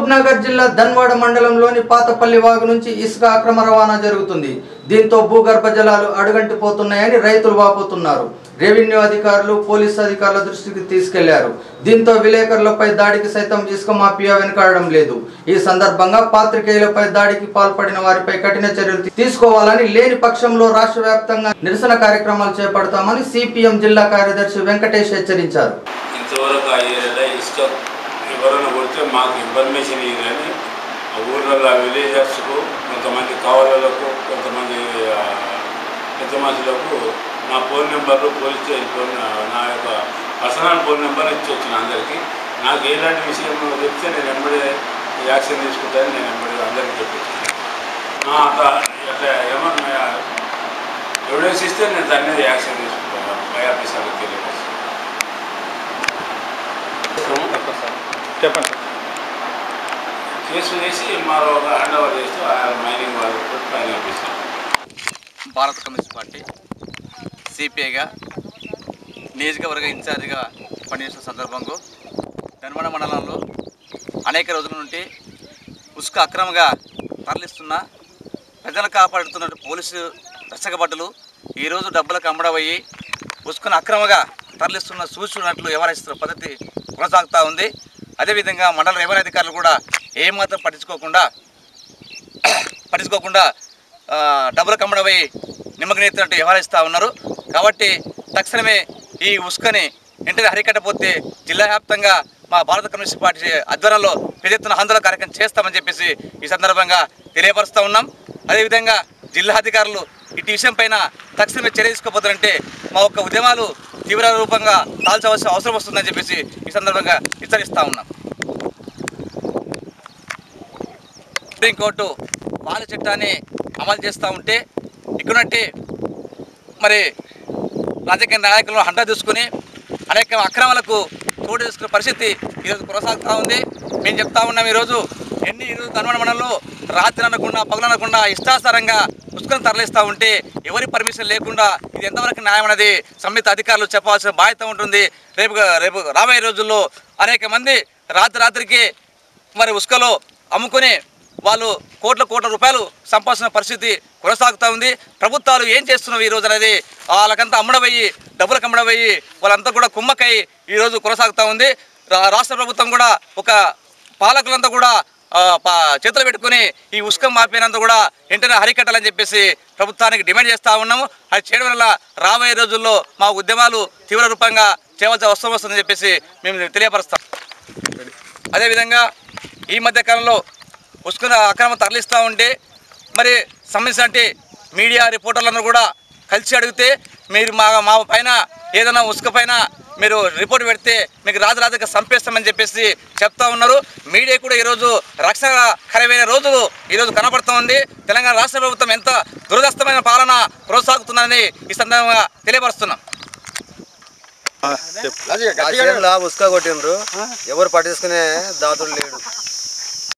మహబూబ్ నగర్ జిల్లా ధన్వాడ మండలంలోని పాతపల్లి వాగు నుంచి ఇసుక అక్రమ రవాణా జరుగుతుంది దీంతో భూగర్భ జలాలు అడుగంటిపోతున్నాయని రైతులు వాపోతున్నారు రెవెన్యూ అధికారులు పోలీసు అధికారుల దృష్టికి తీసుకెళ్లారు దీంతో విలేకరులపై దాడికి సైతం ఇసుక మాఫియా వెనుకాడడం లేదు ఈ సందర్భంగా పాత్రికేయులపై దాడికి పాల్పడిన వారిపై కఠిన చర్యలు తీసుకోవాలని లేని పక్షంలో రాష్ట్ర వ్యాప్తంగా నిరసన కార్యక్రమాలు చేపడతామని సిపిఎం జిల్లా కార్యదర్శి వెంకటేష్ హెచ్చరించారు ఇంతవరకు ఆ ఏరియాలో ఇసుక ఎవరైనా కొడితే మాకు ఇన్ఫర్మేషన్ ఇవ్వని ఆ ఊర్లలో విలేజర్స్కు కొంతమంది కావాలకు కొంతమంది ఆ, పెద్ద మనుషులకు నా ఫోన్ నెంబర్లు పోలీస్ స్టేషన్ ఫోన్ నా యొక్క పర్సనల్ ఫోన్ నెంబర్ ఇచ్చి వచ్చిన అందరికీ నాకు ఎలాంటి విషయం చెప్తే నేను ఎంబడే యాక్షన్ తీసుకుంటానని నేను ఎంబడి అందరికీ చెప్పించాను అట్లా అట్లా ఏమన్నా ఎవిడెన్స్ ఇస్తే నేను దాని మీద యాక్షన్ తీసుకుంటాను పై ఆఫీసర్లకు తెలియదు చెప్పండి కేసు వేసి మరో హ్యాండ్ ఓవర్ చేస్తూ ఆ మైనింగ్ వాళ్ళు పైన పంపిస్తాం భారత కమ్యూనిస్ట్ పార్టీ సిపిఐగా నియోజకవర్గ ఇన్ఛార్జిగా పనిచేసిన సందర్భంలో ధన్మడ మండలంలో అనేక రోజుల నుండి ఉసుక అక్రమంగా తరలిస్తున్న ప్రజలు కాపాడుతున్న పోలీసు రక్షకబడ్డలు ఈరోజు డబ్బులకు అమ్మడమయ్యి ఉసుకను అక్రమంగా తరలిస్తున్న సూచనట్లు వ్యవహరిస్తున్న పద్ధతి కొనసాగుతూ ఉంది అదేవిధంగా మండల రెవెన్యూ అధికారులు కూడా ఏమాత్రం పట్టించుకోకుండా పట్టించుకోకుండా ఆ, డబ్బులకు అమ్మడమై నిమ్మకనెత్తినట్టు వ్యవహరిస్తూ ఉన్నారు కాబట్టి తక్షణమే ఈ ఉసుకని వెంటనే హరికట్టపోతే జిల్లా వ్యాప్తంగా మా భారత కమ్యూనిస్ట్ పార్టీ ఆధ్వర్యంలో పెద్ద ఎత్తున ఆందోళన కార్యక్రమం చేస్తామని చెప్పేసి ఈ సందర్భంగా తెలియపరుస్తూ ఉన్నాం అదేవిధంగా జిల్లా అధికారులు ఇటు విషయం పైన తక్షణమే చర్య తీసుకోపోతారంటే మా యొక్క ఉద్యమాలు తీవ్ర రూపంగా దాల్చవలసిన అవసరం వస్తుందని చెప్పేసి ఈ సందర్భంగా హెచ్చరిస్తూ ఉన్నాం సుప్రీంకోర్టు పాల చట్టాన్ని అమలు చేస్తూ ఉంటే ఇక్కడున్నట్టు మరి రాజకీయ నాయకులను హంట తీసుకుని అనేక అక్రమాలకు చోటు తీసుకునే పరిస్థితి ఈరోజు కొనసాగుతూ ఉంది మేము చెప్తా ఉన్నాం ఈరోజు ఎన్ని ఈరోజు కనుమణ మండలంలో రాత్రి అనకుండా పగలనకుండా ఇష్టాసారంగా పుష్కరం తరలిస్తూ ఉంటే ఎవరి పర్మిషన్ లేకుండా ఇది ఎంతవరకు న్యాయం అనేది సంబంధిత అధికారులు చెప్పాల్సిన బాధ్యత ఉంటుంది రేపు రేపు రాబోయే రోజుల్లో అనేక మంది రాత్రి రాత్రికి మరి ఉసుకలో అమ్ముకుని వాళ్ళు కోట్ల కోట్ల రూపాయలు సంపాదించిన పరిస్థితి కొనసాగుతూ ఉంది ప్రభుత్వాలు ఏం చేస్తున్నవి ఈ రోజు అనేది వాళ్ళకంతా అమ్మడబోయి డబ్బులకు అమ్మడబోయి వాళ్ళంతా కూడా కుమ్మకై ఈరోజు కొనసాగుతూ ఉంది రా- రాష్ట్ర ప్రభుత్వం కూడా ఒక పాలకులంతా కూడా ఆ, పా- చేతులు పెట్టుకుని ఈ ఉసుకం మాపినంత కూడా వెంటనే హరికట్టాలని చెప్పేసి ప్రభుత్వానికి డిమాండ్ చేస్తూ ఉన్నాము అది చేయడం వల్ల రాబోయే రోజుల్లో మా ఉద్యమాలు తీవ్ర రూపంగా చేయవలసిన అవసరం వస్తుందని చెప్పేసి మేము తెలియపరుస్తాం అదేవిధంగా ఈ మధ్య కాలంలో ఉసుకున అక్రమం తరలిస్తూ ఉంటే మరి సంబంధించిన మీడియా రిపోర్టర్లను కూడా కలిసి అడిగితే మీరు మా మా పైన ఏదైనా ఉసుక పైన మీరు రిపోర్ట్ పెడితే మీకు రాజు రాజుగా సంపేస్తామని చెప్పేసి చెప్తా ఉన్నారు మీడియా కూడా ఈరోజు రక్షణకరమైన రోజులు ఈరోజు కనబడుతూ ఉంది తెలంగాణ రాష్ట్ర ప్రభుత్వం ఎంత దురదస్తమైన పాలన కొనసాగుతుందని ఈ సందర్భంగా తెలియపరుస్తున్నాం ఆ చేనులా ఉసుక కొట్టిండ్రు ఎవరు పట్టించుకునే దాతుడు లేడు